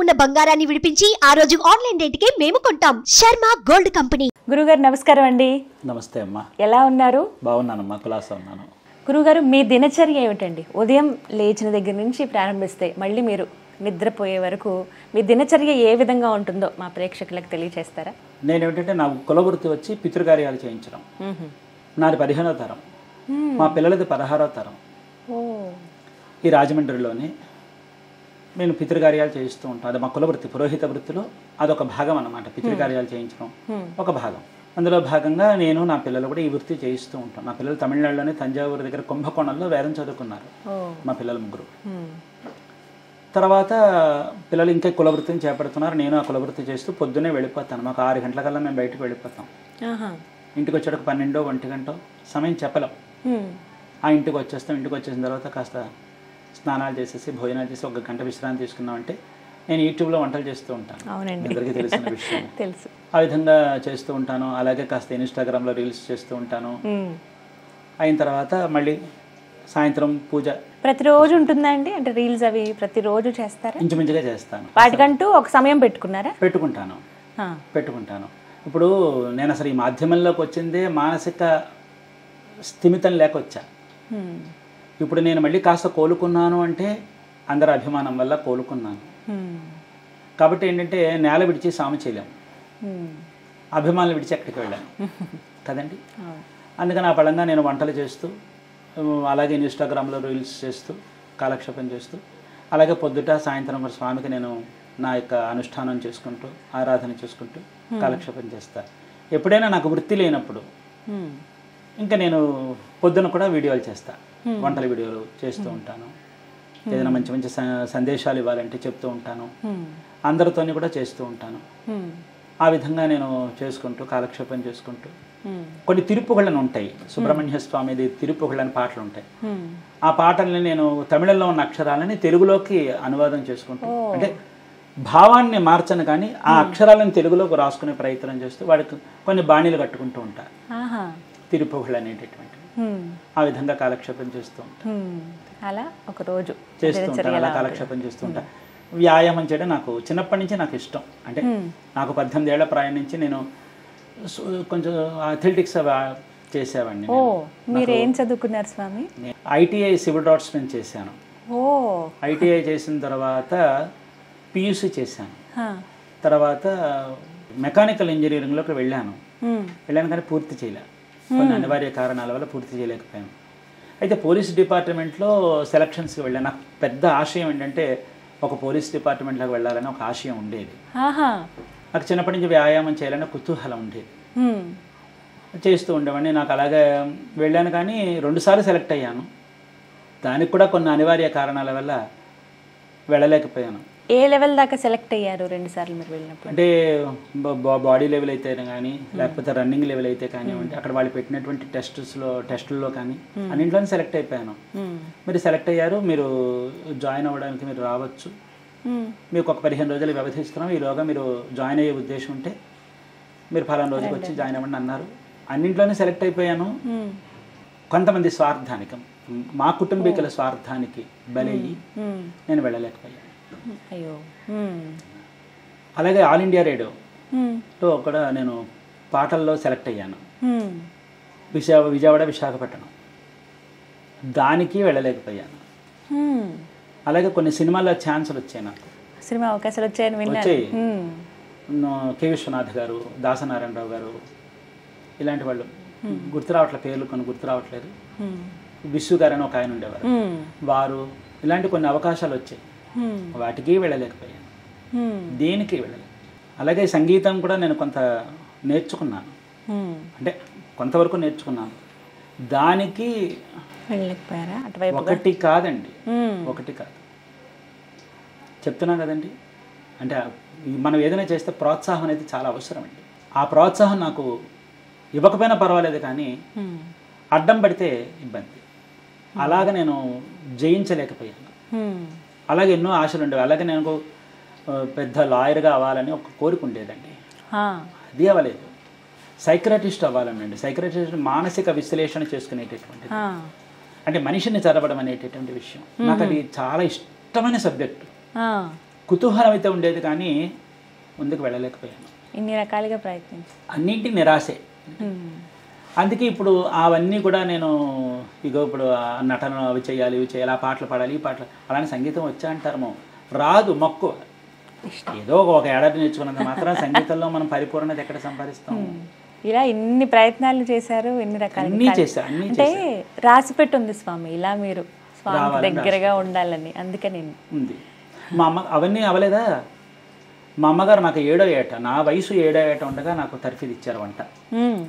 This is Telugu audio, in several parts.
ఉన్న బంగారాన్ని విడిపించి ఆ రోజు ఆన్లైన్ రేటుకే మేము కొంటాం శర్మ గోల్డ్ కంపెనీ గురుగారు నమస్కారం అండి నమస్తే అమ్మా ఎలా ఉన్నారు బాగున్నానమ్మా కులాసా ఉన్నాను గురుగారు మీ దినచర్య ఏమిటండి ఉదయం లేచిన దగ్గర నుంచి ప్రారంభిస్తే మళ్ళీ మీరు నిద్రపోయే వరకు మీ దినచర్య ఏ విధంగా ఉంటుందో మా ప్రేక్షకులకు తెలియజేస్తారా నేను ఏమిటంటే నా కులవృత్తి వచ్చి పితృకార్యాలు చేయించడం నాది పదిహేనో తరం మా పిల్లలది పదహారో తరం ఓ ఈ రాజమండ్రిలోనే నేను పితృకార్యాలు చేయిస్తూ ఉంటాను అది మా కులవృత్తి పురోహిత వృత్తిలో అదొక భాగం అన్నమాట పితృకార్యాలు చేయించడం ఒక భాగం అందులో భాగంగా నేను నా పిల్లలు కూడా ఈ వృత్తి చేయిస్తూ ఉంటాను నా పిల్లలు తమిళనాడులోనే తంజావూరు దగ్గర కుంభకోణంలో వేదం చదువుకున్నారు ఓ మా పిల్లలు ముగ్గురు హ్మ్. తర్వాత పిల్లలు ఇంకా కులవృత్తిని చేపడుతున్నారు నేను ఆ కులవృత్తి చేస్తూ పొద్దున్నే వెళ్ళిపోతాను మాకు ఆరు గంటలకల్లా మేము బయటకు వెళ్ళిపోతాం ఆహా ఇంటికి వచ్చేటప్పుడు పన్నెండో ఒంటి గంటో సమయం చెప్పలేం హ్మ్. ఆ ఇంటికి వచ్చేస్తాం ఇంటికి వచ్చేసిన తర్వాత కాస్త స్నానాలు చేసేసి భోజనాలు చేసి ఒక గంట విశ్రాంతి తీసుకున్నామంటే నేను యూట్యూబ్లో వంటలు చేస్తూ ఉంటాను అవునండి అందరికీ తెలిసిన విషయం తెలుసు ఆ విధంగా చేస్తూ ఉంటాను అలాగే కాస్త ఇన్స్టాగ్రామ్లో రీల్స్ చేస్తూ ఉంటాను హ్మ్. అయిన తర్వాత మళ్ళీ సాయంత్రం పూజ ప్రతిరోజు ఉంటుందా అండి అంటే రీల్స్ అవి ప్రతిరోజు చేస్తారా ఇంచుమించుగా చేస్తాను వాటికంటూ ఒక సమయం పెట్టుకున్నారా పెట్టుకుంటాను ఆ. పెట్టుకుంటాను ఇప్పుడు నేను అసలు ఈ మాధ్యమంలోకి వచ్చిందే మానసిక స్థిమితం లేక వచ్చా హ్మ్. ఇప్పుడు నేను మళ్ళీ కాస్త కోలుకున్నాను అంటే అందరి అభిమానం వల్ల కోలుకున్నాను హ్మ్. కాబట్టి ఏంటంటే నేల విడిచి సాము చేయలేము హ్మ్. అభిమానులు విడిచి ఎక్కడికి వెళ్ళాను కదండి అవును. అందుకని ఆ పడంగా నేను వంటలు చేస్తూ ఉమ్, అలాగే ఇన్స్టాగ్రామ్లో రీల్స్ చేస్తూ కాలక్షేపం చేస్తూ అలాగే పొద్దుట సాయంత్రం మరి స్వామికి నేను నా యొక్క అనుష్ఠానం చేసుకుంటూ ఆరాధన చేసుకుంటూ కాలక్షేపం చేస్తా ఎప్పుడైనా నాకు వృత్తి లేనప్పుడు హ్మ్. ఇంకా నేను పొద్దున కూడా వీడియోలు చేస్తా వంటల వీడియోలు చేస్తూ ఉంటాను ఏదైనా మంచి మంచి స- సందేశాలు ఇవ్వాలంటే చెప్తూ ఉంటాను హ్మ్. అందరితోని కూడా చేస్తూ ఉంటాను హ్మ్. ఆ విధంగా నేను చేసుకుంటూ కాలక్షేపం చేసుకుంటూ హ్మ్. కొన్ని తిరుపుగళ్ళని ఉంటాయి సుబ్రహ్మణ్య స్వామిది తిరుపుగళ్ళని పాటలు ఉంటాయి హ్మ్. ఆ పాటల్ని నేను తమిళంలో ఉన్న అక్షరాలని తెలుగులోకి అనువాదం చేసుకుంటూ అంటే భావాన్ని మార్చను కానీ ఆ అక్షరాలను తెలుగులోకి రాసుకునే ప్రయత్నం చేస్తూ వాడికి కొన్ని బాణీలు కట్టుకుంటూ ఉంటా ఆహా తిరుపుగళ్ళు అనేటటువంటివి హ్మ్. ఆ విధంగా కాలక్షేపం చేస్తూ ఉంటా హ్మ్. అలా ఒక రోజు చేస్తూ ఉంటాను అలా కాలక్షేపం చేస్తూ ఉంటా వ్యాయామం చేయడం నాకు చిన్నప్పటి నుంచి నాకు ఇష్టం అంటే నాకు పద్దెనిమిది ఏళ్ల ప్రాయం నుంచి నేను సు- కొంచెం అథ్లెటిక్స్ చేసేవాడిని ఓ మీరు ఏం చదువుకున్నారు స్వామి ఐటీఐ సివిల్ డ్రాట్స్మెన్ చేశాను ఓ ఐటీఐ చేసిన తర్వాత పియూసీ చేశాను హా. తర్వాత మెకానికల్ ఇంజనీరింగ్లోకి వెళ్ళాను హ్మ్. వెళ్ళాను కానీ పూర్తి చేయలే కొన్ని అనివార్య కారణాల వల్ల పూర్తి చేయలేకపోయాను అయితే పోలీస్ డిపార్ట్మెంట్లో సెలక్షన్స్కి వెళ్ళాను నాకు పెద్ద ఆశయం ఏంటంటే ఒక పోలీస్ డిపార్ట్మెంట్లోకి వెళ్ళాలని ఒక ఆశయం ఉండేది ఆహా నాకు చిన్నప్పటి నుంచి వ్యాయామం చేయాలని కుతూహలం ఉండేది హ్మ్. చేస్తూ ఉండేవాడిని నాకు అలాగే వెళ్ళాను కానీ రెండుసార్లు సెలెక్ట్ అయ్యాను దానికి కూడా కొన్ని అనివార్య కారణాల వల్ల వెళ్ళలేకపోయాను ఏ లెవెల్ దాకా సెలెక్ట్ అయ్యారు రెండు సార్లు మీరు వెళ్ళినప్పుడు అంటే బా- బా- బాడీ లెవెల్ అయితే కానీ లేకపోతే రన్నింగ్ లెవెల్ అయితే కానివ్వండి అక్కడ వాళ్ళు పెట్టినటువంటి టెస్ట్స్లో టెస్టుల్లో కానీ అన్నింట్లోనే సెలెక్ట్ అయిపోయాను హ్మ్. మీరు సెలెక్ట్ అయ్యారు మీరు జాయిన్ అవ్వడానికి మీరు రావచ్చు హ్మ్. మీకు ఒక పదిహేను రోజులు వ్యవధిస్తున్నాం ఈలోగా మీరు జాయిన్ అయ్యే ఉద్దేశం ఉంటే మీరు ఫలానా రోజుకి వచ్చి జాయిన్ అవ్వండి అన్నారు అన్నింట్లోనే సెలెక్ట్ అయిపోయాను హ్మ్. కొంతమంది స్వార్థానికి మా కుటుంబీకుల స్వార్థానికి బలయ్యి హ్మ్. నేను వెళ్ళలేకపోయాను అయ్యో హ్మ్. అలాగే ఆల్ ఇండియా రేడియో హ్మ్. లో కూడా నేను పాటల్లో సెలెక్ట్ అయ్యాను హ్మ్. విశాఖ విజయవాడ విశాఖపట్నం దానికి వెళ్ళలేకపోయాను హ్మ్. అలాగే కొన్ని సినిమాల్లో ఛాన్సులు వచ్చాయి నాకు సినిమా అవకాశాలు వచ్చాయని విన్నాను వచ్చాయి హ్మ్. నో- కె విశ్వనాథ్ గారు దాసనారాయణరావు గారు ఇలాంటి వాళ్ళు గుర్తు రావట్లే పేర్లు కొన్ని గుర్తు రావట్లేదు హ్మ్. విశ్వ గారు అని ఒక ఆయన ఉండేవారు హ్మ్. వారు ఇలాంటి కొన్ని అవకాశాలు వచ్చాయి హ్మ్. వాటికి వెళ్ళలేకపోయాను హ్మ్. దేనికి వెళ్ళలేదు అలాగే సంగీతం కూడా నేను కొంత నేర్చుకున్నాను హ్మ్. అంటే కొంతవరకు నేర్చుకున్నాను దానికి వెళ్ళలేకపోయారా అటువైపు ఒకటి కాదండి హ్మ్. ఒకటి కాదు చెప్తున్నా కదండి అంటే ఈ మనం ఏదైనా చేస్తే ప్రోత్సాహం అనేది చాలా అవసరం అండి ఆ ప్రోత్సాహం నాకు ఇవ్వకపోయినా పర్వాలేదు కానీ హ్మ్. అడ్డం పడితే ఇబ్బంది అలాగ నేను జయించలేకపోయాను హ్మ్. అలాగే ఎన్నో ఆశలు ఉండేవి అలాగే నేను ఒక, ఆ, పెద్ద లాయర్గా అవ్వాలని ఒక కోరిక ఉండేదండి హా. అది అవ్వలేదు సైక్రటిస్ట్ అవ్వాలనండి సైక్రటిస్ట్ మానసిక విశ్లేషణ చేసుకునేటటువంటి హా. అంటే మనిషిని చదవడం అనేటటువంటి విషయం నాకు అది చాలా ఇష్టమైన సబ్జెక్టు ఆ. కుతూహలం అయితే ఉండేది కానీ ముందుకు వెళ్ళలేకపోయాను ఇన్ని రకాలుగా ప్రయత్నించి అన్నింటి నిరాశే అందుకే ఇప్పుడు అవన్నీ కూడా నేను ఇగో ఇప్పుడు ఆ నటన అవి చేయాలి ఇవి చేయాలి ఆ పాటలు పాడాలి ఈ పాటలు అలానే సంగీతం వచ్చా అంటారు రాదు మక్కువ ఏదో ఒక ఏడాది నేర్చుకున్నంత మాత్రం సంగీతంలో మనం పరిపూర్ణత ఎక్కడ సంపాదిస్తాం ఇలా ఇన్ని ప్రయత్నాలు చేశారు ఎన్ని రకాల అన్నీ చేశా అన్నీ అంటే రాసి పెట్టుంది స్వామి ఇలా మీరు స్వామి రావాలని దగ్గరగా ఉండాలని అందుకని ఉంది మా అమ్మ అవన్నీ అవలేదా మా అమ్మగారు నాకు ఏడో ఏట నా వయసు ఏడో ఏట ఉండగా నాకు తర్ఫీదు ఇచ్చారు వంట ఉమ్.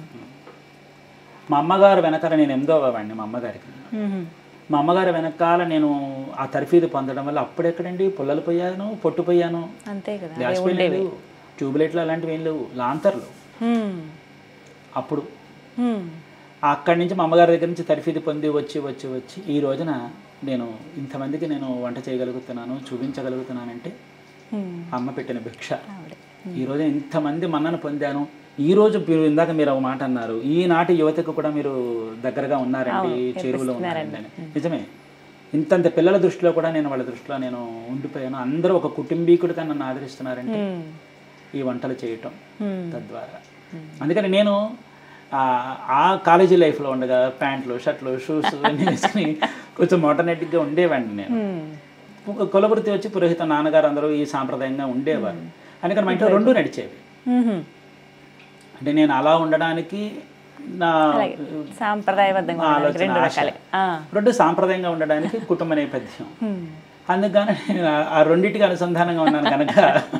మా అమ్మగారు వెనకాల నేను ఎనిమిదో వాడిని మా అమ్మగారికి ఉమ్. మా అమ్మగారు వెనకాల నేను ఆ తర్ఫీదు పొందడం వల్ల అప్పుడెక్కడండి పుల్లలు పోయాను పొట్టు పోయాను అంతే కదా గ్యాస్ పొయ్యిలు లేవు ట్యూబ్లైట్లు అలాంటివి ఏం లేవు లాంతర్లు ఉమ్. అప్పుడు ఉమ్. అక్కడి నుంచి మా అమ్మగారి దగ్గర నుంచి తర్ఫీదు పొంది వచ్చి వచ్చి వచ్చి ఈ రోజున నేను ఇంతమందికి నేను వంట చేయగలుగుతున్నాను చూపించగలుగుతున్నానంటే ఉమ్. అమ్మ పెట్టిన భిక్ష ఆవిడ. ఈ రోజు ఇంతమంది మన్నను పొందాను ఈ రోజు మీరు ఇందాక మీరు ఒక మాట అన్నారు ఈనాటి యువతకు కూడా మీరు దగ్గరగా ఉన్నారండి చేరువలో ఉన్నారండి అని నిజమే ఇంతంత పిల్లల దృష్టిలో కూడా నేను వాళ్ళ దృష్టిలో నేను ఉండిపోయాను అందరూ ఒక కుటుంబీకుడిగా నన్ను ఆదరిస్తున్నారంటే ఉమ్. ఈ వంటలు చేయటం ఉమ్. తద్వారా అందుకని నేను ఆ ఆ కాలేజీ లైఫ్లో ఉండగా ప్యాంట్లు షర్ట్లు షూస్ అన్నీ వేసుకుని కొంచెం మోటర్నెటిక్గా ఉండేవాడిని నేను ఉమ్. కులవృత్తి వచ్చి పురోహిత నాన్నగారు అందరూ ఈ సాంప్రదాయంగా ఉండేవారు అందుకని మా ఇంట్లో రెండు నడిచేవి ఉహుం. అంటే నేను అలా ఉండడానికి నా అలాగే సాంప్రదాయబద్ధంగా ఉండడానికి ఆలోచన రెండు ఆశ. రకాలే ఆ. రెండు సాంప్రదాయంగా ఉండడానికి కుటుంబ నేపథ్యం ఉమ్. అందుకని నేను ఆ- ఆ రెండింటికి అనుసంధానంగా ఉన్నాను కనుక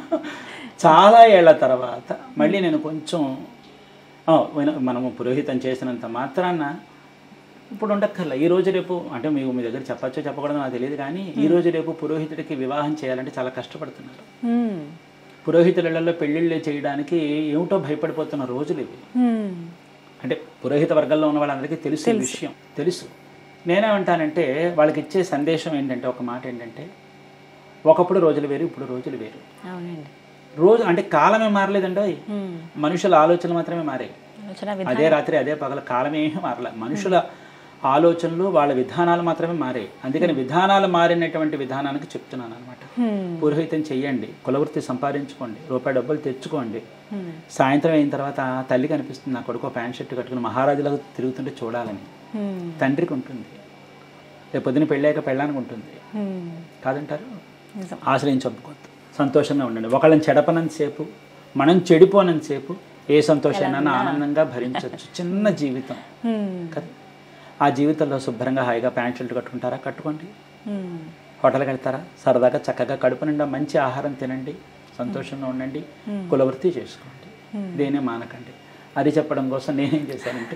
చాలా ఏళ్ల తర్వాత మళ్ళీ నేను కొంచెం ఆ, విన- మనము పురోహితం చేసినంత మాత్రాన ఇప్పుడు ఉండక్కర్లే ఈ రోజు రేపు అంటే మీకు మీ దగ్గర చెప్పచ్చో చెప్పకూడదో నాకు తెలియదు కానీ ఈ రోజు రేపు పురోహితుడికి వివాహం చేయాలంటే చాలా కష్టపడుతున్నారు ఉమ్. పురోహితులలో పెళ్ళిళ్ళు చేయడానికి ఏమిటో భయపడిపోతున్న రోజులు ఇవి ఉమ్. అంటే పురోహిత వర్గంలో ఉన్న వాళ్ళందరికీ తెలుసు ఈ విషయం తెలుసు నేనేమంటానంటే వాళ్ళకి ఇచ్చే సందేశం ఏంటంటే ఒక మాట ఏంటంటే ఒకప్పుడు రోజులు వేరు ఇప్పుడు రోజులు వేరు అవునండి రోజు అంటే కాలమే మారలేదండి ఉమ్. మనుషుల ఆలోచనలు మాత్రమే మారాయి ఆలోచన విధానం అదే రాత్రి అదే పగల కాలమే మారలే మనుషుల ఆలోచనలు వాళ్ళ విధానాలు మాత్రమే మారాయి అందుకని విధానాలు మారినటువంటి విధానానికి చెప్తున్నాను అనమాట ఉమ్. పురోహితం చెయ్యండి కులవృత్తి సంపాదించుకోండి రూపాయి డబ్బులు తెచ్చుకోండి ఉమ్. సాయంత్రం అయిన తర్వాత తల్లి కనిపిస్తుంది నా కొడుకు ప్యాంట్ షర్ట్ కట్టుకుని మహారాజులకు తిరుగుతుంటే చూడాలని ఉమ్. తండ్రికి ఉంటుంది రేపు పొద్దున పెళ్ళాక పెళ్ళానికి ఉంటుంది ఉమ్. కాదంటారు నిజం ఆశ్రయించి చంపుకోవద్దు సంతోషంగా ఉండండి ఒకళ్ళని చెడపనంతసేపు మనం చెడిపోనంతసేపు ఏ సంతోషాన్ని ఆనందంగా భరించవచ్చు చిన్న జీవితం ఉమ్. కదా ఆ జీవితంలో శుభ్రంగా హాయిగా ప్యాంట్ షర్ట్ కట్టుకుంటారా కట్టుకోండి ఉమ్. హోటల్కి వెళ్తారా సరదాగా చక్కగా కడుపు నిండా మంచి ఆహారం తినండి సంతోషంగా ఉండండి కులవృత్తి చేసుకోండి దేనే మానకండి అది చెప్పడం కోసం నేనేం చేశానంటే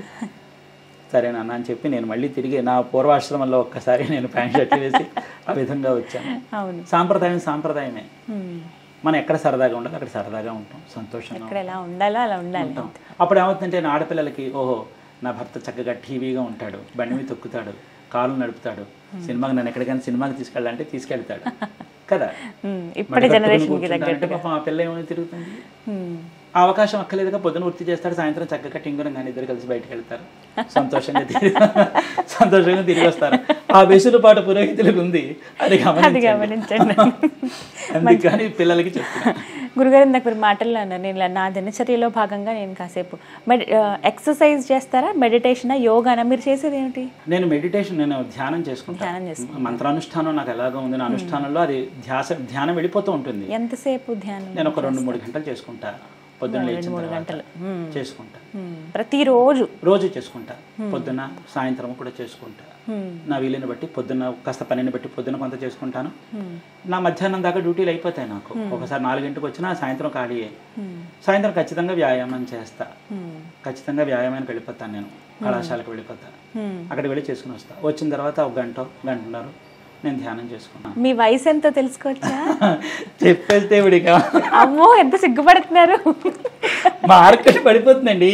సరే నాన్న అని చెప్పి నేను మళ్ళీ తిరిగి నా పూర్వాశ్రమంలో ఒక్కసారి నేను ప్యాంట్ షర్ట్ వేసి ఆ విధంగా వచ్చాను అవును సాంప్రదాయం సాంప్రదాయమే ఉమ్. మనం ఎక్కడ సరదాగా ఉండాలి అక్కడ సరదాగా ఉంటాం సంతోషంగా ఇక్కడ ఎలా ఉండాలో అలా ఉండాలి ఉంటాం అప్పుడు ఏమవుతుందంటే నా ఆడపిల్లలకి ఓహో నా భర్త చక్కగా టీవీగా ఉంటాడు బండి మీద తొక్కుతాడు కాళ్ళు నడుపుతాడు సినిమాకి నన్ను ఎక్కడికైనా సినిమాకి తీసుకెళ్ళాలంటే తీసుకెళ్తాడు కదా ఉమ్. ఇప్పటి మడి కట్టుకుని జనరేషన్కి కూర్చుంటానంటే తగ్గట్టుగా పాపం ఆ పిల్ల ఏమైనా తిరుగుతుంది ఉమ్. ఆ అవకాశం అక్కర్లేదుగా పొద్దున వృత్తి చేస్తాడు సాయంత్రం చక్కగా టింగురం కానీ ఇద్దరు కలిసి బయటకు వెళ్తారు సంతోషంగా తిరిగి సంతోషంగా తిరిగి వస్తారు ఆ వెసులుబాటు పురోహితులకు ఉంది అది అది గమనించండి గమనించండి అందుకని పిల్లలకి చెప్తున్నా గురుగారు ఇందాక మీరు మాటల్లో అన్నారు నేను ఇలా నా దినచర్యలో భాగంగా నేను కాసేపు మెడి ఎక్సర్సైజ్ చేస్తారా మెడిటేషన్ యోగానా మీరు చేసేది ఏమిటి నేను మెడిటేషన్ నేను ధ్యానం చేసుకుంటాను ధ్యానం చేసుకుంటారు మంత్రానుష్ఠానం నాకు ఎలాగో ఉంది నా అనుష్ఠానంలో అది ధ్యాస ధ్యానం వెళ్ళిపోతూ ఉంటుంది ఎంతసేపు ధ్యానం నేను ఒక రెండు మూడు గంటలు చేసుకుంటా పొద్దున్న లేచిన తర్వాత గంటలు మ్మ్. చేసుకుంటా మ్మ్. ప్రతిరోజు రోజు చేసుకుంటా పొద్దున్న సాయంత్రం కూడా చేసుకుంటా మ్మ్. నా వీలుని బట్టి పొద్దున్న కాస్త పనిని బట్టి పొద్దున్న కొంత చేసుకుంటాను నా మధ్యాహ్నం దాకా డ్యూటీలు అయిపోతాయి నాకు ఒకసారి నాలుగింటికి వచ్చినా సాయంత్రం ఖాళీయే మ్మ్. సాయంత్రం ఖచ్చితంగా వ్యాయామం చేస్తా మ్మ్. ఖచ్చితంగా వ్యాయామానికి వెళ్ళిపోతాను నేను కళాశాలకు వెళ్ళిపోతా మ్మ్. అక్కడికి వెళ్ళి చేసుకుని వస్తా వచ్చిన తర్వాత ఒక గంట గంటన్నర నేను ధ్యానం చేసుకున్నాను మీ వయసు ఎంతో తెలుసుకోవచ్చా చెప్పేస్తే ఇవిడిక అమ్మో ఎంత సిగ్గుపడుతున్నారు మార్కెట్ పడిపోతుందండి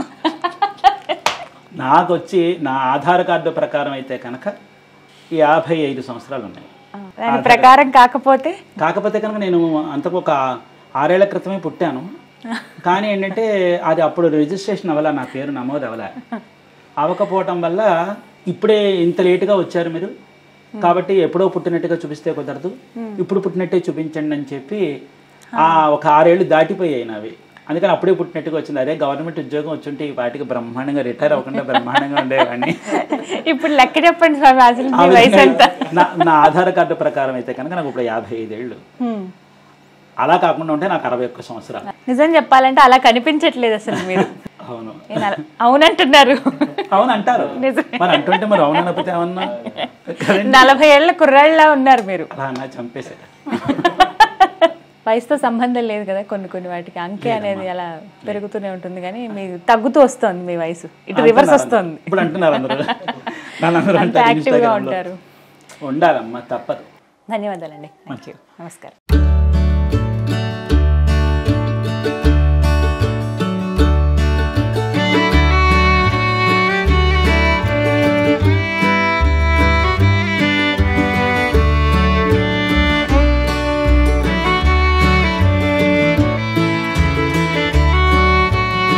నాకు వచ్చి నా ఆధార్ కార్డు ప్రకారం అయితే కనుక యాభై ఐదు సంవత్సరాలు ఉన్నాయి దాని ప్రకారం కాకపోతే కాకపోతే కనుక నేను అంతకు ఒక ఆరేళ్ల క్రితమే పుట్టాను కానీ ఏంటంటే అది అప్పుడు రిజిస్ట్రేషన్ అవ్వాల నా పేరు నమోదు అవ్వాల అవ్వకపోవటం వల్ల ఇప్పుడే ఇంత లేటుగా వచ్చారు మీరు కాబట్టి ఎప్పుడో పుట్టినట్టుగా చూపిస్తే కుదరదు ఇప్పుడు పుట్టినట్టే చూపించండి అని చెప్పి ఆ ఒక ఆరేళ్ళు దాటిపోయాయి నావి అందుకని అప్పుడే పుట్టినట్టుగా వచ్చింది అదే గవర్నమెంట్ ఉద్యోగం వచ్చుంటే ఈ వాటికి బ్రహ్మాండంగా రిటైర్ అవ్వకుండా బ్రహ్మాండంగా ఉండేవాడిని ఇప్పుడు లెక్క చెప్పండి స్వామి అసలు ఆ మీ వయసు ఎంత విధంగా నా నా ఆధార్ కార్డు ప్రకారం అయితే కనుక నాకు ఇప్పుడు యాభై ఐదేళ్ళు హ్మ్. అలా కాకుండా ఉంటే నాకు అరవై ఒక్క సంవత్సరాలు నిజం చెప్పాలంటే అలా కనిపించట్లేదు అసలు మీరు అవును నేను అలా- అవునంటున్నారు అవును అంటారు నిజమే. మరి అంటుంటే మరి అవును అనకపోతే ఏమన్నా కదండి? నలభై ఏళ్ల కుర్రాళ్ళ ఉన్నారు మీరు అలా అన్నా చంపేశారు వయసుతో సంబంధం లేదు కదా కొన్ని కొన్ని వాటికి అంకె అనేది అలా పెరుగుతూనే ఉంటుంది కానీ మీరు తగ్గుతూ వస్తుంది మీ వయసు ఇటు రివర్స్ వస్తుంది ఇప్పుడు అంటున్నారు అందరూ నన్ను అందరూ అంత అంటారు యాక్టివ్గా Instagram లో. ఉంటారు ఉండాలమ్మా తప్పదు ధన్యవాదాలండి థ్యాంక్ యూ నమస్కారం